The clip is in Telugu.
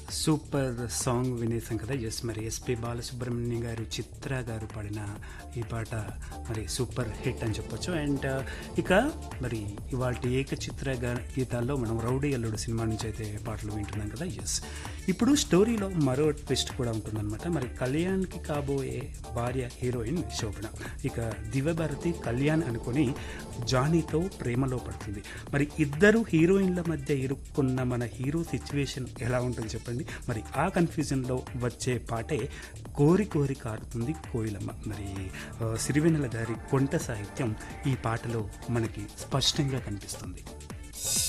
సూపర్ సాంగ్ వినేసాం కదా ఎస్ మరి ఎస్పి బాలసుబ్రహ్మణ్యం గారు చిత్ర గారు పాడిన ఈ పాట మరి సూపర్ హిట్ అని చెప్పొచ్చు అండ్ ఇక మరి ఇవాళ ఏకచిత్ర గా- గీతాల్లో మనం రౌడీ అల్లుడు సినిమా నుంచి అయితే పాటలు వింటున్నాం కదా ఎస్ ఇప్పుడు స్టోరీలో మరో ట్విస్ట్ కూడా ఉంటుందన్నమాట మరి కళ్యాణ్కి కాబోయే భార్య హీరోయిన్ శోభన ఇక దివ్యభారతి కళ్యాణ్ అనుకొని జానీతో ప్రేమలో పడుతుంది మరి ఇద్దరు హీరోయిన్ల మధ్య ఇరుక్కున్న మన హీరో సిచ్యువేషన్ ఎలా ఉంటుంది చెప్పండి మరి ఆ కన్ఫ్యూజన్లో వచ్చే పాటే కోరి కోరి కారుతుంది కోయిలమ్మ మరి ఆ, సిరివెన్నెల గారి కొంట సాహిత్యం ఈ పాటలో మనకి స్పష్టంగా కనిపిస్తుంది